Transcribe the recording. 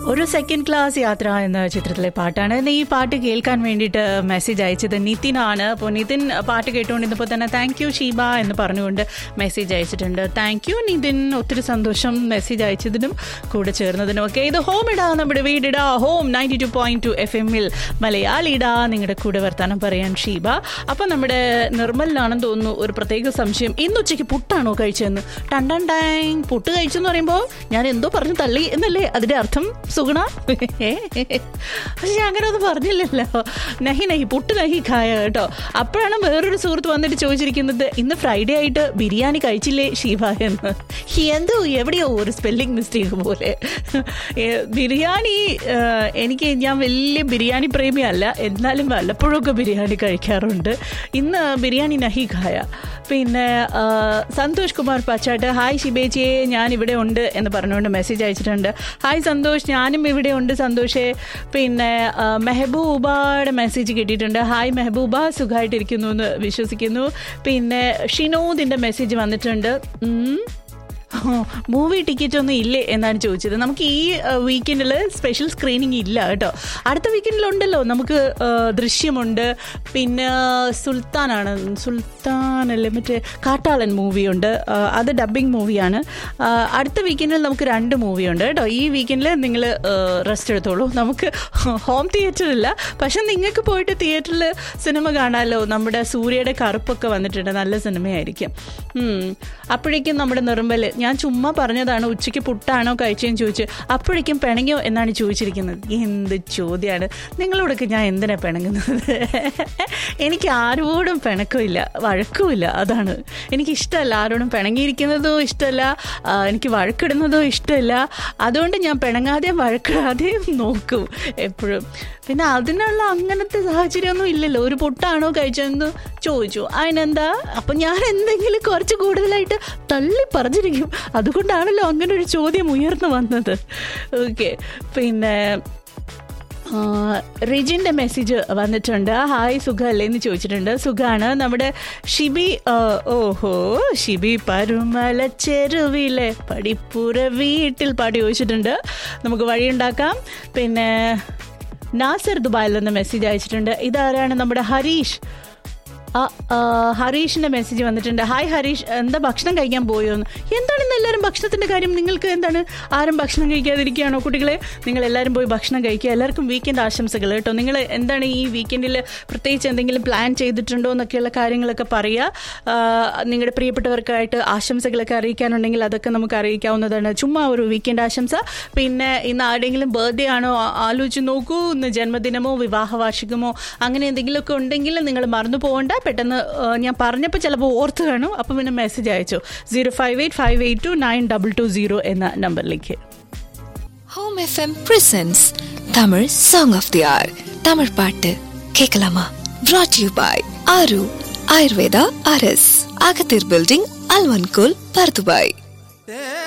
ഒരു second class യാത്ര എന്ന ചിത്രത്തിലെ പാട്ടാണ് ഇന്ന് ഈ പാട്ട് കേൾക്കാൻ വേണ്ടിയിട്ട് മെസ്സേജ് അയച്ചത് നിതിനാണ് അപ്പോൾ നിതിൻ പാട്ട് കേട്ടുകൊണ്ടിരുന്നപ്പോൾ തന്നെ താങ്ക് യു ഷീബ എന്ന് പറഞ്ഞുകൊണ്ട് മെസ്സേജ് അയച്ചിട്ടുണ്ട് താങ്ക് യു നിതിൻ ഒത്തിരി സന്തോഷം മെസ്സേജ് അയച്ചതിനും കൂടെ ചേർന്നതിനും ഒക്കെ ഇത് ഹോം ഇടാ നമ്മുടെ വീടിടാ home ninety two point two F എമ്മിൽ മലയാളിടാ നിങ്ങളുടെ കൂടെ വർത്താനം പറയാൻ ഷീബ അപ്പം നമ്മുടെ നിർമ്മലിനാണെന്ന് തോന്നുന്നു ഒരു പ്രത്യേക സംശയം ഇന്ന് ഉച്ചയ്ക്ക് പുട്ടാണോ കഴിച്ചതെന്ന് ടണ്ടൻ ടാങ് പുട്ട് കഴിച്ചെന്ന് പറയുമ്പോൾ ഞാൻ എന്തോ പറഞ്ഞു തള്ളി എന്നല്ലേ അതിന്റെ അർത്ഥം സുഗുണ പക്ഷെ ഞാൻ അങ്ങനെ ഒന്നും പറഞ്ഞില്ലല്ലോ നഹി നഹി പുട്ട് നഹി ഖായ കേട്ടോ അപ്പോഴാണ് വേറൊരു സുഹൃത്ത് വന്നിട്ട് ചോദിച്ചിരിക്കുന്നത് ഇന്ന് ഫ്രൈഡേ ആയിട്ട് ബിരിയാണി കഴിച്ചില്ലേ ഷീബ എന്ന് എന്തോ എവിടെയോ ഒരു സ്പെല്ലിംഗ് മിസ്റ്റേക്ക് പോലെ ഏ, ബിരിയാണി ഏ, എനിക്ക് ഞാൻ വലിയ ബിരിയാണി പ്രേമിയല്ല എന്നാലും വല്ലപ്പോഴൊക്കെ ബിരിയാണി കഴിക്കാറുണ്ട് ഇന്ന് ബിരിയാണി നഹി ഖായ പിന്നെ ആ, സന്തോഷ് കുമാർ പച്ചാട്ട് ഹായ് ഷിബേച്ചിയെ ഞാൻ ഇവിടെ ഉണ്ട് എന്ന് പറഞ്ഞുകൊണ്ട് മെസ്സേജ് അയച്ചിട്ടുണ്ട് ഹായ് സന്തോഷ് ഞാനും ഇവിടെ ഉണ്ട് സന്തോഷേ പിന്നെ ആ, മെഹബൂബയുടെ മെസ്സേജ് കിട്ടിയിട്ടുണ്ട് ഹായ് മെഹബൂബ സുഖമായിട്ടിരിക്കുന്നു എന്ന് വിശ്വസിക്കുന്നു പിന്നെ ഷിനോദിൻ്റെ മെസ്സേജ് വന്നിട്ടുണ്ട് ഉം. മൂവി ടിക്കറ്റ് ഒന്നും ഇല്ലേ എന്നാണ് ചോദിച്ചത് നമുക്ക് ഈ വീക്കെൻഡിൽ സ്പെഷ്യൽ സ്ക്രീനിങ് ഇല്ല കേട്ടോ അടുത്ത വീക്കെൻഡിലുണ്ടല്ലോ നമുക്ക് ആ, ദൃശ്യമുണ്ട് പിന്നെ സുൽത്താനാണ് സുൽത്താൻ അല്ലേ മറ്റേ കാട്ടാളൻ മൂവിയുണ്ട് ആ, അത് ഡബ്ബിംഗ് മൂവിയാണ് ആ, അടുത്ത വീക്കെൻഡിൽ നമുക്ക് രണ്ട് മൂവിയുണ്ട് കേട്ടോ ഈ വീക്കെൻഡിൽ നിങ്ങൾ റെസ്റ്റ് എടുത്തോളൂ നമുക്ക് ഹോം തിയേറ്റർ ഇല്ല പക്ഷെ നിങ്ങൾക്ക് പോയിട്ട് തിയേറ്ററിൽ സിനിമ കാണാമല്ലോ നമ്മുടെ സൂര്യയുടെ കറുപ്പൊക്കെ വന്നിട്ടുണ്ട് നല്ല സിനിമയായിരിക്കും ഉം. അപ്പോഴേക്കും നമ്മുടെ നിർമ്മല് ഞാൻ ചുമ്മാ പറഞ്ഞതാണ് ഉച്ചയ്ക്ക് പുട്ടാണോ കഴിച്ചതെന്ന് ചോദിച്ചു അപ്പോഴേക്കും പിണങ്ങിയോ എന്നാണ് ചോദിച്ചിരിക്കുന്നത് എന്ത് ചോദ്യമാണ് നിങ്ങളോടൊക്കെ ഞാൻ എന്തിനാ പിണങ്ങുന്നത് എനിക്ക് ആരോടും പിണക്കമില്ല വഴക്കുമില്ല അതാണ് എനിക്ക് ഇഷ്ടമല്ല ആരോടും പിണങ്ങിയിരിക്കുന്നതോ ഇഷ്ടമല്ല ആ, എനിക്ക് വഴക്കിടുന്നതോ ഇഷ്ടമല്ല അതുകൊണ്ട് ഞാൻ പിണങ്ങാതെയും വഴക്കിടാതെയും നോക്കും എപ്പോഴും പിന്നെ അതിനുള്ള അങ്ങനത്തെ സാഹചര്യമൊന്നും ഇല്ലല്ലോ ഒരു പുട്ടാണോ കഴിച്ചതെന്ന് ചോദിച്ചു അതിനെന്താ അപ്പം ഞാൻ എന്തെങ്കിലും കുറച്ച് കൂടുതലായിട്ട് തള്ളി പറഞ്ഞിരിക്കും അതുകൊണ്ടാണല്ലോ അങ്ങനെ ഒരു ചോദ്യം ഉയർന്നു വന്നത് ഓക്കെ പിന്നെ ആ, റിജിന്റെ മെസ്സേജ് വന്നിട്ടുണ്ട് ഹായ് സുഖമല്ലേ എന്ന് ചോദിച്ചിട്ടുണ്ട് സുഖാണ് നമ്മുടെ ഷിബി ആ, ഓഹോ ഷിബി പരുമല ചെരുവിലെ പടിപ്പുര വീട്ടിൽ പാടി ചോദിച്ചിട്ടുണ്ട് നമുക്ക് വഴിയുണ്ടാക്കാം പിന്നെ നാസർ ദുബായിൽ നിന്ന് മെസ്സേജ് അയച്ചിട്ടുണ്ട് ഇതാരാണ് നമ്മുടെ ഹരീഷ് ആ, ആ, ഹരീഷിന്റെ മെസ്സേജ് വന്നിട്ടുണ്ട് ഹായ് ഹരീഷ് എന്താ ഭക്ഷണം കഴിക്കാൻ പോയോ എന്ന് എന്താണ് ഇന്ന് എല്ലാവരും ഭക്ഷണത്തിന്റെ കാര്യം നിങ്ങൾക്ക് എന്താണ് ആരും ഭക്ഷണം കഴിക്കാതിരിക്കുകയാണോ കുട്ടികളെ നിങ്ങൾ എല്ലാവരും പോയി ഭക്ഷണം കഴിക്കുക എല്ലാവർക്കും വീക്കെൻഡ് ആശംസകൾ കേട്ടോ നിങ്ങൾ എന്താണ് ഈ വീക്കെൻഡിൽ പ്രത്യേകിച്ച് എന്തെങ്കിലും പ്ലാൻ ചെയ്തിട്ടുണ്ടോ എന്നൊക്കെയുള്ള കാര്യങ്ങളൊക്കെ പറയുക ആ, നിങ്ങളുടെ പ്രിയപ്പെട്ടവർക്കായിട്ട് ആശംസകളൊക്കെ അറിയിക്കാനുണ്ടെങ്കിൽ അതൊക്കെ നമുക്ക് അറിയിക്കാവുന്നതാണ് ചുമ്മാ ഒരു വീക്കെൻഡ് ആശംസ പിന്നെ ഇന്ന് ആരുടെയെങ്കിലും ബർത്ത്ഡേ ആണോ ആ- ആലോചിച്ച് നോക്കൂ ഇന്ന് ജന്മദിനമോ വിവാഹ വാർഷികമോ അങ്ങനെ എന്തെങ്കിലുമൊക്കെ ഉണ്ടെങ്കിൽ നിങ്ങൾ മറന്നു പോകണ്ട പെട്ടെന്ന് ആ, ഞാൻ പറഞ്ഞപ്പോൾ ചിലപ്പോൾ ഓർത്ത് കാണും അപ്പം പിന്നെ മെസ്സേജ് അയച്ചു zero five eight five eight two nine double two zero എന്ന നമ്പറിലേക്ക് home FM presents Tamil song of the hour Tamil பாட்டு கேட்கலாமா brought யூ பாய் ஆரு ஆயுர்வேதா அரஸ் அகத்தீர் பில்டிங் அல்வன்கோல் பர்துபாய்